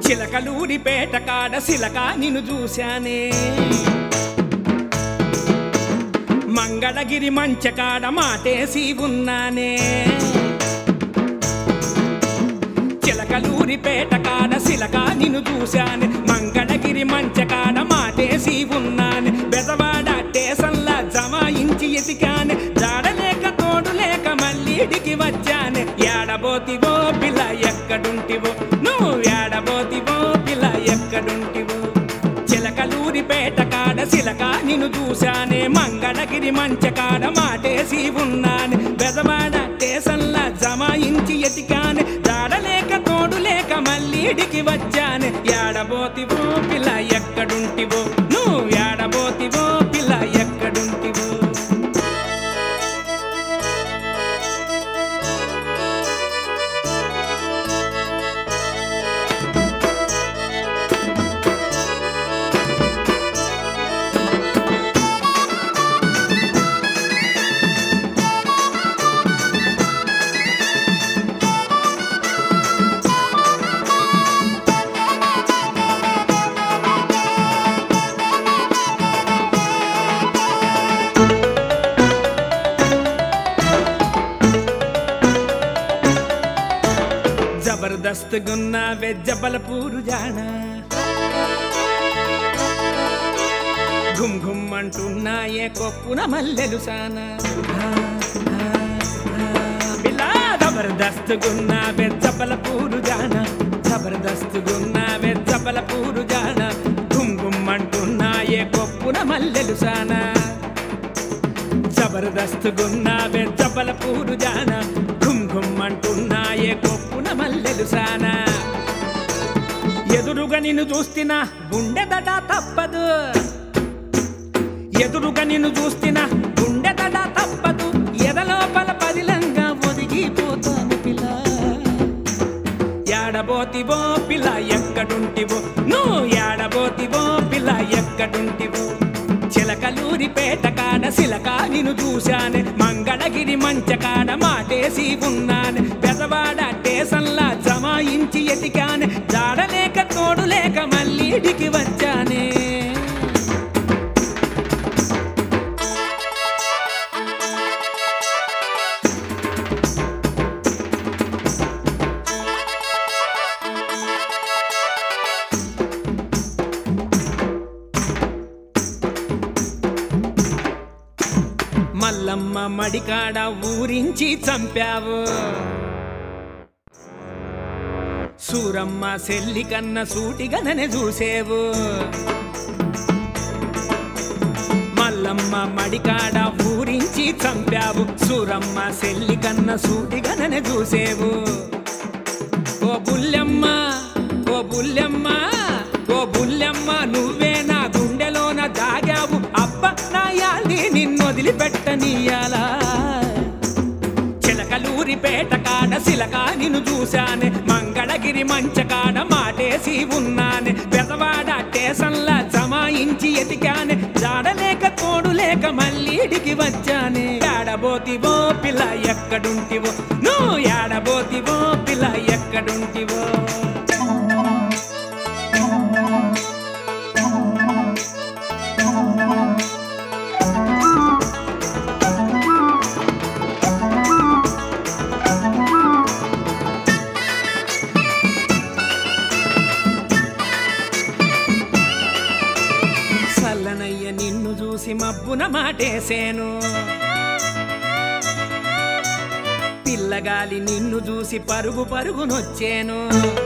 చిలకలూరిపేట కాడ సిలక నిన్ను చూశానే మంగళగిరి మంచకాడ మాటేసి ఉన్నానే చిలకలూరిపేట కాడ సిలక నిన్ను చూశాను మంగళగిరి మంచకాడ మాటేసి ఉన్నాను బెదవాడ టేసన్లా జమాయించి ఎతికాను జాడలేక తోడు లేక మళ్ళీడికి వచ్చాను ఏడబోతివో పిల్ల ఎక్కడుంటివో నువ్వు ఏడబోతివో పిల్ల ఎక్కడుంటివో చిలకలూరిపేట కాడ సిలక నిన్ను చూశానే మంగళగిరి మంచకాడ మాటేసి ఉన్నాను బెదవాడ టేసన్లా జమాయించి ఎతికాను జాడలేక తోడు లేక మళ్ళీడికి వచ్చాను ఏడబోతివో పిల్ల ఎక్కడుంటివో నువ్వు ఏడబోతివో పిల్ల ఎక్కడుంటివో జబర్దస్త్ గున్న వెజ్జబలపూరు జానా ఘుమ్ ఘుమ్ అంటున్నాయే కొప్పున మల్లెలు సానా పిల్లా జబర్దస్త్ గున్న వెజ్జబలపూరు జానా జబర్దస్త్ గున్న వెజ్జబలపూరు జానా ఘుమ్ ఘుమ్ అంటున్నాయే కొప్పున మల్లెలు సానా జబర్దస్త్ గున్నావే జబల పూరు జాన ఘుమ్ ఘుమ్ అంటున్నాయే కొప్పున మల్లెలు సానా ఎదురుగా నిన్ను చూస్తున్నా గుండెదట తప్పదు ఎదురుగా నిన్ను చూస్తున్నా గుండెదట తప్పదు ఎదలోపల పదిలంగా ఒదిగిపోతాను పిల్ల ఏడబోతివో పిల్ల ఎక్కడుంటివో నువ్వు ఏడబోతివో పిల్ల ఎక్కడుంటివో చిలకలూరిపేట కాడ సిలక నిన్ను చూశాను మంగళగిరి మంచకాడ మాటేసి ఉన్నాను పెదవాడ టేసన్లా జమాయించి ఎతికాను జాడలేక తోడు లేక మళ్ళీడికి వచ్చానే మల్లమ్మ మడికాడ ఊరించి చంపావు సూరమ్మ సెల్లి కన్న సూటిగననే చూసేవు మల్లమ్మ మడికాడ ఊరించి చంపావు సూరమ్మ సెల్లి కన్న సూటిగననే చూసేవు ఓ బుల్లెమ్మ ఓ బుల్లెమ్మ ఓ బుల్లెమ్మ నువ్వే నా గుండెలోన దాగావు అబ్బ నా యాలి నిన్ను వదిలిపెట్టనీయాలా చిలకలూరిపేట కాడ సిలక నిన్ను చూశానే మంగళగిరి మంచకాడ మాటేసి ఉన్నానే పెదవాడ టేసన్లా జమాయించి ఎతికానే జాడలేక తోడు లేక మళ్ళీడికి వచ్చానే ఏడబోతివో పిల్ల ఎక్కడుంటివో నువ్వు ఏడబోతివో పిల్ల ఎక్కడుంటివో సల్లనయ్య నిన్ను చూసి మబ్బున మాటేసేను పిల్లగాలి నిన్ను చూసి పరుగు పరుగునొచ్చేను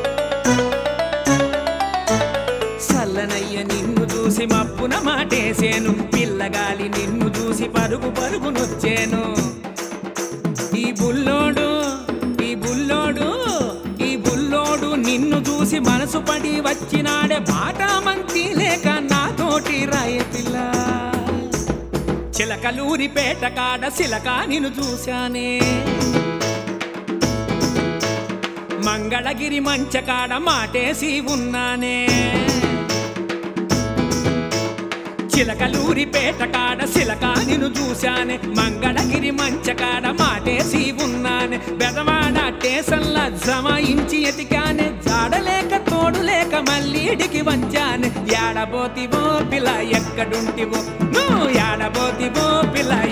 సల్లనయ్య నిన్ను చూసి మబ్బున మాటేసేను పిల్లగాలి నిన్ను చూసి పరుగు పరుగునొచ్చేను ఈ బుల్లోడు ఈ బుల్లోడు ఈ బుల్లోడు నిన్ను చూసి మనసు పడి వచ్చినాడే మాట మంచి లేక నాతోటి రాయ పిల్ల చిలకలూరిపేట కాడ సిలక నిన్ను చూశానే మంగళగిరి మంచకాడ మాటేసి ఉన్నానే చిలకలూరిపేట కాడ సిలక నిన్ను చూశానే మంగళగిరి మంచకాడ మాటేసి ఉన్నానే బెదవాడ టేసన్లా జమాయించి ఎతికానే జాడలేక తోడు లేక లేక మళ్ళీడికి వచ్చాను యాడబోతివో పిల్ల ఎక్కడుంటివో నువ్వు యాడబోతివో పిల్ల